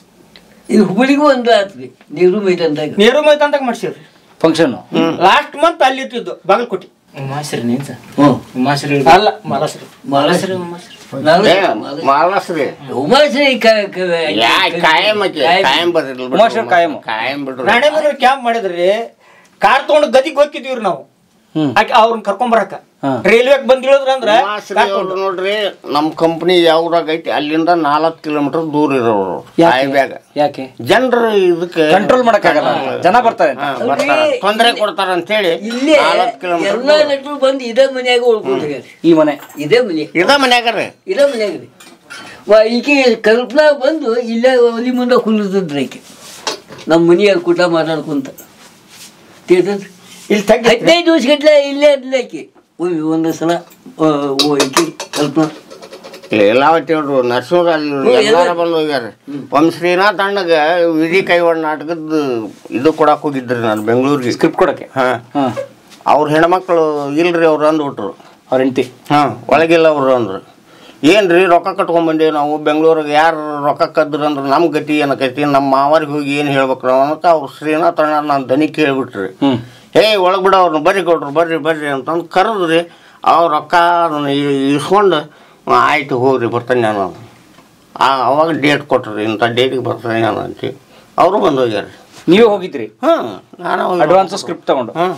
ಇದು ಹುಬ್ಬಳ್ಳಿಗೂ ಒಂದು ಆತ್ರಿ ನೀರು ಮೈದಂದಾಗ ನೀರು ಮೈತಾಂದಾಗ ಮಾಡ್ಸಿವ್ರಿ ಫಂಕ್ಷನ್ ಲಾಸ್ಟ್ ಮಂತ್ ಅಲ್ಲಿ ಇಟ್ಟಿದ್ದು ಬಾಗಲಕೋಟೆ ಮಾಸ್ರಿ ನೀನ್ ಸರ್ ಹ್ಞೂ ಮಾಸ್ರಿ ಅಲ್ಲ ಮಾಲಾಶ್ರೀ ಮಾಲಾಶ್ರೀ ಏ, ಮಾಲಾಶ್ರೀ ಉಮಾಶ್ರೀ ಯಾ ಕಾಯಂ ಆಕಿ ಕಾಯಂ ಬದಿರ್ಲಿ ಬಿಡ್ರಿ. ಉಮಾಶ್ರೀ ಕಾಯಂ. ಕಾಯಂ ಬಿಡ್ರಿ ರಾಣೆಬೆನ್ನೂರು ಕ್ಯಾಂಪ್ ಮಾಡಿದ್ರಿ ಕಾರ್ ತಗೊಂಡು ಗದಿಗೆ ಹೋಗಿದ್ವಿ ನಾವು ಹ್ಮ್ ಆಕೆ ಅವ್ರನ್ನ ಕರ್ಕೊಂಡ್ ಬರಕ ಹಾ. ರೈಲ್ವೆಗೆ ಬಂದ್ ಇಳಿದ್ರಂದ್ರ ಉಮಾಶ್ರೀ ಅವ್ರು ನೋಡ್ರಿ ನಮ್ಮ ಕಂಪ್ನಿ ಯಾವ್ರಾಗ ಐತಿ ಅಲ್ಲಿಂದ ನಾಲ್ಕು ಕಿಲೋಮೀಟರ್ ದೂರ ಇರೋರು ಕಾಯ್ಬ್ಯಾಗ ಯಾಕೆ ಜನರು ಇದಕ್ಕೆ ಕಂಟ್ರೋಲ್ ಮಾಡಕ್ಕಾಗಲ್ಲ ಜನ ಬರ್ತಾರೆ ಅಂತ. ಹಾ, ಬರ್ತಾರ ತೊಂದರೆ ಕೊಡ್ತಾರ ಅಂತೇಳಿ ಇಲ್ಲೇ ನಾಲ್ಕು ಕಿಲೋಮೀಟರ್ ಎಲ್ಲ ನಟರು ಬಂದು ಇದೇ ಮನ್ಯಾಗ ಉಳ್ಕೊಂಡ್ರಿ ಈ ಮನೆ ಇದೇ ಮನೆ ಇದ ಮನ್ಯಾಗ ರೀ ಇದೇ ಮನ್ಯಾಗ ರೀ ವಾ ಈಕೆ ಕಲ್ಪನಾ ಬಂದು ಇಲ್ಲೇ ಒಲಿ ಮುಂದೆ ಕುಂದಿರ್ತಿದ್ರಿ ಈಕೆ ನಮ್ಮ ಮನೆಯಲ್ಲಿ ಕೂಟ ಮಾತಾಡ್ಕೊಂತ ತಿಳಿದ್ರಿ ಇಲ್ಲಿ ತಗ್ಗಿ ಹದಿನೈದು ದಿವಸ ಗಟ್ಲೆ ಇಲ್ಲೇ ಇರ್ಲಿ ಆಕೆ ಒಂದು ಒಂದು ಸಲ ಆ, ಓ ಈಕೆ ಕಲ್ಪನಾ ಲೀಲಾವತಿ ಅವರು ನರಸಿಂಹರಾಜ್ ಎಲ್ಲಾರ ಬಂದು ಹೋಗ್ಯಾರ ಒಮ್ಮೆ ಶ್ರೀನಾಥ್ ಅಣ್ಣಗ ವಿಧಿ ಕೈವಾಡ ನಾಟಕದ ಇದು ಕೊಡಕ್ ಹೋಗಿದ್ರಿ ನಾನು ಬೆಂಗಳೂರಿಗೆ ಸ್ಕ್ರಿಪ್ಟ್ ಕೊಡಕ್ಕೆ ಹಾ ಹಾ ಅವ್ರ ಹೆಣ್ಮಕ್ಳು ಇಲ್ರಿ ಅವ್ರು ಅಂದ್ಬಿಟ್ರು ಅವ್ರ ಹೆಂಡತಿ ಹಾಂ ಒಳಗಿಲ್ಲ ಅವ್ರು ಅಂದ್ರು ಏನ್ರಿ ರೊಕ್ಕ ಕಟ್ಕೊಂಬಂದೇವಿ ನಾವು ಬೆಂಗಳೂರಿಗೆ ಯಾರು ರೊಕ್ಕ ಕದ್ರು ಅಂದ್ರೆ ನಮ್ಮ ಗತಿ ಏನಕೈತಿ ನಮ್ಮ ಮಾವರಿಗೆ ಹೋಗಿ ಏನು ಹೇಳ್ಬೇಕು ನಾವು ಅಂತ ಅವ್ರು ಶ್ರೀನಾಥ್ ಅಣ್ಣ ನಾನು ದನಿ ಕೇಳ್ಬಿಟ್ರಿ ಹ್ಮ್ ಹೇ ಒಳಗೆ ಬಿಡ ಅವ್ರನ್ನ ಬರ್ರಿ ಕೊಡ್ರು ಬರ್ರಿ ಬರ್ರಿ ಅಂತಂದು ಕರೆದ್ರಿ ಅವ್ರ ರೊಕ್ಕ ಅದನ್ನ ಇ- ಇಸ್ಕೊಂಡು "ಹ್ಮ್, ಆಯ್ತು ಹೋಗ್ರಿ ಬರ್ತಾನೆ ನಾನು ಆ ಅವಾಗ ಡೇಟ್ ಕೊಟ್ರಿ ಇಂಥ ಡೇಟಿಗೆ ಬರ್ತಾನೆ ನಾನು ಅಂತ ಅವರು ಬಂದು ಹೋಗ್ಯಾರ ನೀವೇ ಹೋಗಿದ್ರಿ ಹಾಂ ನಾನು ಅಡ್ವಾನ್ಸ್ ಸ್ಕ್ರಿಪ್ಟ್ ತಗೊಂಡು ಹಾಂ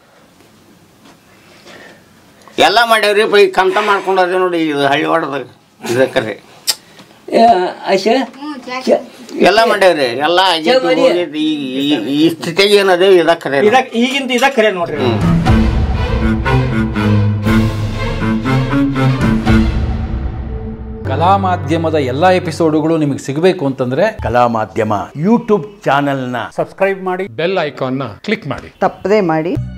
ಎಲ್ಲ ಮಾಡ್ಯಾವ್ರಿ ಪೈ ಕಂತ ಮಾಡ್ಕೊಂಡದೆ ನೋಡಿ ಇದು ಹಳ್ಳಿ ವಾಡದಾಗ ಇದಕ್ಕರೆ ಆಶಾ ಎಲ್ಲ ಮಾಡ್ಯಾವ್ರಿ ಎಲ್ಲ ಆಗೈತಿ, ಮಾಡಿ. ಹೋಗೈತಿ. ಈ- ಈ- ಈ ಸ್ಥಿತಿಗೆ ಏನದೇ ಇದಕ್ಕರೆ ಇದಕ್ ಈಗಿಂದ ಇದಕ್ಕೆ ಕರೆ ನೋಡ್ರಿ ಕಲಾ ಮಾಧ್ಯಮದ ಎಲ್ಲ ಎಪಿಸೋಡುಗಳು ನಿಮಗೆ ಸಿಗಬೇಕು ಅಂತಂದ್ರೆ ಕಲಾ ಮಾಧ್ಯಮ ಯೂಟ್ಯೂಬ್ ಚಾನೆಲ್ನ ಸಬ್ಸ್ಕ್ರೈಬ್ ಮಾಡಿ ಬೆಲ್ ಐಕಾನ್ನ ಕ್ಲಿಕ್ ಮಾಡಿ ತಪ್ಪದೇ ಮಾಡಿ